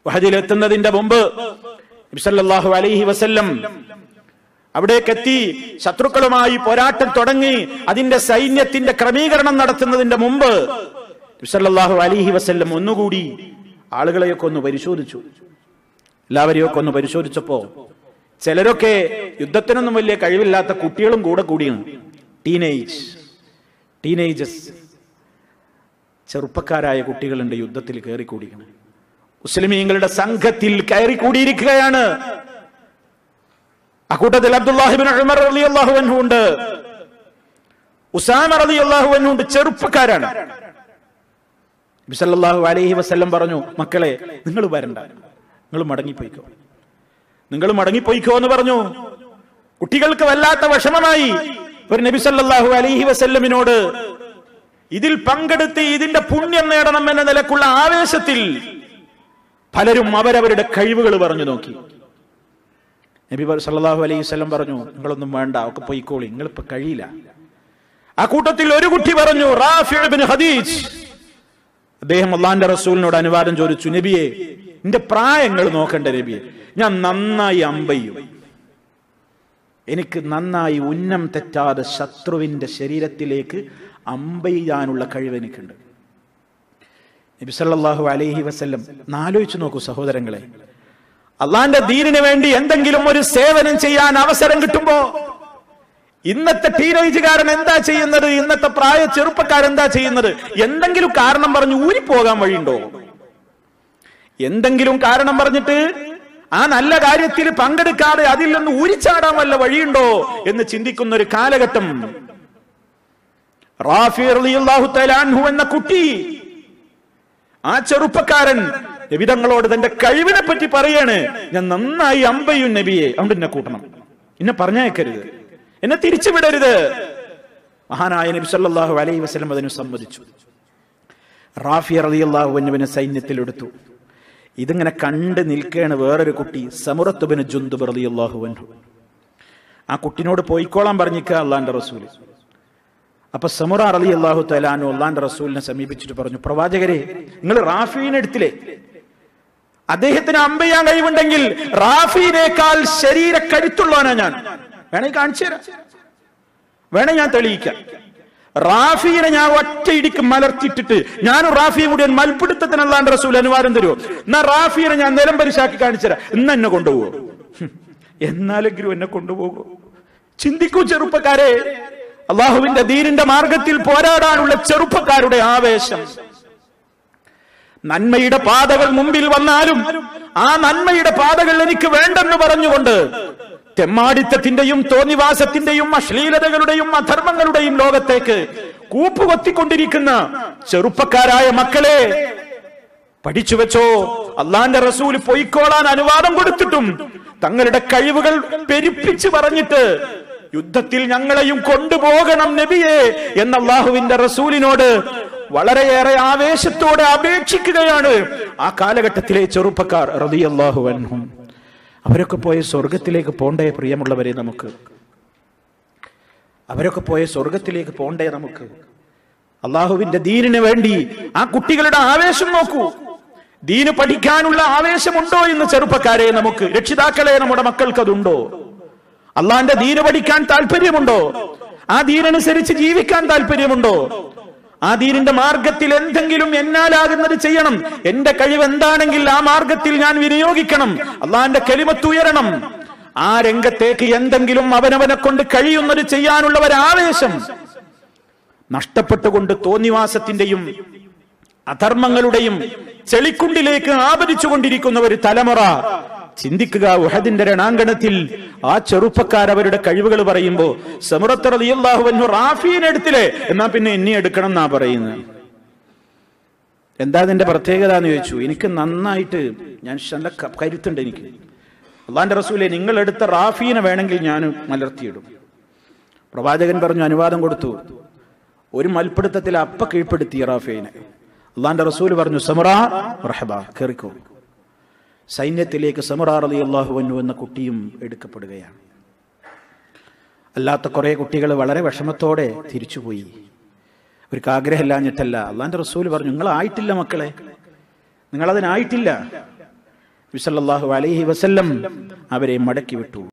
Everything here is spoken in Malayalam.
വഹദിലെത്തുന്നതിന്റെ മുമ്പ് നബിസല്ലാഹു അലൈഹി വസല്ലം അവിടേക്കെത്തി ശത്രുക്കളുമായി പോരാട്ടം തുടങ്ങി അതിന്റെ സൈന്യത്തിന്റെ ക്രമീകരണം നടത്തുന്നതിന്റെ മുമ്പ് നബിസല്ലാഹു അലൈഹി വസല്ലം ഒന്നുകൂടി ആളുകളെയൊക്കെ ഒന്ന് പരിശോധിച്ചു എല്ലാവരെയൊക്കെ ഒന്ന് പരിശോധിച്ചപ്പോ ചിലരൊക്കെ യുദ്ധത്തിനൊന്നും വലിയ കഴിവില്ലാത്ത കുട്ടികളും കൂടെ കൂടിയാണ് ടീനേജ് ടീനേജസ് ചെറുപ്പക്കാരായ കുട്ടികളുണ്ട് യുദ്ധത്തിൽ കയറിക്കൂടിയാണ് മുസ്ലിമീങ്ങളുടെ സംഘത്തിൽ കയറിക്കൂടിയിരിക്കുകയാണ് അക്കൂട്ടത്തിൽ അബ്ദുല്ലാഹിബിൻ ഉമർ റളിയല്ലാഹു അൻഹു ഉണ്ട് ഉസാമ റളിയല്ലാഹു അൻഹു ഉണ്ട് ചെറുപ്പക്കാരാണ് നബി സല്ലല്ലാഹു അലൈഹി വസല്ലം പറഞ്ഞു മക്കളെ നിങ്ങൾ വരണ്ട നിങ്ങൾ മടങ്ങിപ്പോയിക്കോ നിങ്ങൾ മടങ്ങിപ്പോയിക്കോ എന്ന് പറഞ്ഞു കുട്ടികൾക്ക് വല്ലാത്ത വിഷമമായി ഒരു നബി സല്ലല്ലാഹു അലൈഹി വസല്ലമിനോട് ഇതിൽ പങ്കെടുത്ത് ഇതിന്റെ പുണ്യം നേടണം എന്ന നിലക്കുള്ള ആവേശത്തിൽ പലരും അവരവരുടെ കഴിവുകൾ പറഞ്ഞു നോക്കി നബി സല്ലല്ലാഹു അലൈഹി വസല്ലം പറഞ്ഞു നിങ്ങളൊന്നും വേണ്ട ഒക്കെ പോയിക്കോളി നിങ്ങളിപ്പോ കഴിയില്ല ആ കൂട്ടത്തിൽ ഒരു കുട്ടി പറഞ്ഞു റാഫി ഇബ്നു ഹദീജ് അദ്ദേഹം അള്ളാന്റെ റസൂലിനോട് അനുവാദം ചോദിച്ചു നബിയെ എന്റെ പ്രായങ്ങൾ നോക്കണ്ട നബിയെ ഞാൻ നന്നായി അമ്പയ്യും എനിക്ക് നന്നായി ഉന്നം തെറ്റാതെ ശത്രുവിന്റെ ശരീരത്തിലേക്ക് അമ്പെയ്യാനുള്ള കഴിവ് എനിക്കുണ്ട് നബി സല്ലല്ലാഹു അലൈഹി വസല്ലം നാലോചിച്ചു നോക്കൂ സഹോദരങ്ങളെ അള്ളാന്റെ ദീനിന് വേണ്ടി എന്തെങ്കിലും ഒരു സേവനം ചെയ്യാൻ അവസരം കിട്ടുമ്പോ ഇന്നത്തെ ടീനേജുകാരൻ എന്താ ചെയ്യുന്നത് ഇന്നത്തെ പ്രായ ചെറുപ്പക്കാരെന്താ ചെയ്യുന്നത് എന്തെങ്കിലും കാരണം പറഞ്ഞ് ഊരിപ്പോകാൻ വഴിയുണ്ടോ എന്തെങ്കിലും കാരണം പറഞ്ഞിട്ട് ആ നല്ല കാര്യത്തിൽ പങ്കെടുക്കാതെ അതിൽ നിന്ന് ഊരിച്ചാടാൻ വല്ല വഴിയുണ്ടോ എന്ന് ചിന്തിക്കുന്ന ഒരു കാലഘട്ടം റാഫി റളിയല്ലാഹു തആല അൻഹു എന്ന കുട്ടി ആ ചെറുപ്പക്കാരൻ നബിതങ്ങളോട് തന്റെ കഴിവിനെ പറ്റി പറയാണ് ഞാൻ നന്നായി അമ്പയും നബിയെ അതുകൊണ്ട് എന്നെ കൂട്ടണം എന്നെ പറഞ്ഞയക്കരുത് എന്നെ തിരിച്ചുവിടരുത് മഹാനായ നബി സല്ലല്ലാഹു അലൈഹി വസല്ലം അതിന് സമ്മതിച്ചു റാഫി റളിയല്ലാഹു അൻഹുവിനെ സൈന്യത്തിലെടുത്തു ഇതിങ്ങനെ കണ്ട് നിൽക്കുകയാണ് വേറൊരു കുട്ടി സമുറത്തുബിന് ജുന്ദുബ് റളിയല്ലാഹു അൻഹു ആ കുട്ടിനോട് പോയിക്കോളാൻ പറഞ്ഞിക്ക അള്ളാന്റെ റസൂല് അപ്പൊ സമുറ അലി അള്ളാഹു തലാനു അള്ളാന്റെ റസൂലിനെ സമീപിച്ചിട്ട് പറഞ്ഞു പ്രവാചകരെ നിങ്ങൾ റാഫീനെ എടുത്തില്ലേ അദ്ദേഹത്തിന് അമ്പയ്യാൻ കഴിവുണ്ടെങ്കിൽ റാഫീനേക്കാൾ ശരീര കരുത്തുള്ളവനാ ഞാൻ വേണേ കാണിച്ചു തരാം വേണേ ഞാൻ തെളിയിക്കാം റാഫീനെ ഞാൻ ഒറ്റ ഇടിക്ക് മലർത്തിയിട്ടിട്ട് ഞാനും റാഫിയും കൂടി ഒരു മൽപ്പിടുത്തത്തിന് അള്ളാന്റെ റസൂൽ അനുവാദം തരുമോ എന്നാ റാഫീനെ ഞാൻ നിലം പരിശാക്കി കാണിച്ചു തരാം ഇന്ന് എന്നെ കൊണ്ടുപോകുമോ ഹും. എന്നാലെങ്കിലും എന്നെ കൊണ്ടുപോകൂ ചിന്തിക്കൂ ചെറുപ്പക്കാരെ അള്ളാഹുവിന്റെ ദീനിന്റെ മാർഗത്തിൽ പോരാടാനുള്ള ചെറുപ്പക്കാരുടെ ആവേശം നന്മയുടെ പാതകൾ മുമ്പിൽ വന്നാലും ആ നന്മയുടെ പാതകൾ എനിക്ക് വേണ്ടെന്ന് പറഞ്ഞുകൊണ്ട് തെമ്മാടിത്തത്തിന്റെയും തോന്നിവാസത്തിന്റെയും അശ്ലീലതകളുടെയും അധർമ്മങ്ങളുടെയും ലോകത്തേക്ക് കൂപ്പുകൊത്തിക്കൊണ്ടിരിക്കുന്ന ചെറുപ്പക്കാരായ മക്കളെ പഠിച്ചു വെച്ചോ അള്ളാന്റെ റസൂൽ പൊയ്ക്കോളാൻ അനുവാദം കൊടുത്തിട്ടും തങ്ങളുടെ കഴിവുകൾ പെരുപ്പിച്ച് പറഞ്ഞിട്ട് യുദ്ധത്തിൽ ഞങ്ങളെയും കൊണ്ടുപോകണം നബിയെ എന്ന അള്ളാഹുവിന്റെ റസൂലിനോട് വളരെയേറെ ആവേശത്തോടെ അപേക്ഷിക്കുകയാണ് ആ കാലഘട്ടത്തിലെ ചെറുപ്പക്കാർ റളിയല്ലാഹു അൻഹും അവരൊക്കെ പോയ സ്വർഗത്തിലേക്ക് പോണ്ടേ പ്രിയമുള്ളവരെ നമുക്ക് അവരൊക്കെ പോയ സ്വർഗത്തിലേക്ക് പോണ്ടേ നമുക്ക് അള്ളാഹുവിന്റെ ദീനിന് വേണ്ടി ആ കുട്ടികളുടെ ആവേശം നോക്കൂ ദീന് പഠിക്കാനുള്ള ആവേശമുണ്ടോ എന്ന് ചെറുപ്പക്കാരെ നമുക്ക് രക്ഷിതാക്കളെ നമ്മുടെ മക്കൾക്ക് അതുണ്ടോ അള്ളാന്റെ ദീന് പഠിക്കാൻ താല്പര്യമുണ്ടോ ആ ദീനനുസരിച്ച് ജീവിക്കാൻ താല്പര്യമുണ്ടോ ആ ദീനിന്റെ മാർഗത്തിൽ എന്തെങ്കിലും എന്നാലാകുന്നത് ചെയ്യണം എന്റെ കഴിവ് എന്താണെങ്കിൽ ആ മാർഗത്തിൽ ഞാൻ വിനിയോഗിക്കണം അള്ളാന്റെ കെളിമത്ത് ഉയരണം ആ രംഗത്തേക്ക് എന്തെങ്കിലും അവനവനെ കൊണ്ട് കഴിയുന്നത് ചെയ്യാനുള്ള ഒരു ആവേശം നഷ്ടപ്പെട്ടുകൊണ്ട് തോന്നിവാസത്തിന്റെയും അധർമ്മങ്ങളുടെയും ചെളിക്കുണ്ടിലേക്ക് ആപതിച്ചുകൊണ്ടിരിക്കുന്ന ഒരു തലമുറ ചിന്തിക്കുക ഉഹദിന്റെ രണാങ്കണത്തിൽ ആ ചെറുപ്പക്കാർ അവരുടെ കഴിവുകൾ പറയുമ്പോ സമുറത്ത് റളിയല്ലാഹു അൻഹു റാഫീനെ എടുത്തില്ലേ എന്നാ പിന്നെ എന്നെ എടുക്കണം എന്നാ പറയുന്നത് എന്താ അതിന്റെ പ്രത്യേകത എന്ന് ചോദിച്ചു എനിക്ക് നന്നായിട്ട് ഞാൻ നല്ല ക- കരുത്തുണ്ട് എനിക്ക് അള്ളാന്റെ റസൂലെ നിങ്ങൾ എടുത്ത റാഫീനെ വേണമെങ്കിൽ ഞാൻ മലർത്തിയിടും പ്രവാചകൻ പറഞ്ഞു അനുവാദം കൊടുത്തു ഒരു മൽപ്പിടുത്തത്തിൽ അപ്പ കീഴ്പ്പെടുത്തി റാഫീനെ അള്ളാന്റെ റസൂൽ പറഞ്ഞു സമറ റഹബ കയറിക്കോ സൈന്യത്തിലേക്ക് സമറ റളി അള്ളാഹു അന്നു എന്ന കുട്ടിയും എടുക്കപ്പെടുകയാണ് അല്ലാത്ത കുറെ കുട്ടികൾ വളരെ വിഷമത്തോടെ തിരിച്ചുപോയി അവർക്ക് ആഗ്രഹമില്ലാഞ്ഞിട്ടല്ല അള്ളാന്റെ റസൂൽ പറഞ്ഞു നിങ്ങൾ ആയിട്ടില്ല മക്കളെ നിങ്ങൾ അതിനായിട്ടില്ല വിസല്ലാഹു അലൈഹി വസല്ലം അവരെ മടക്കി വിട്ടു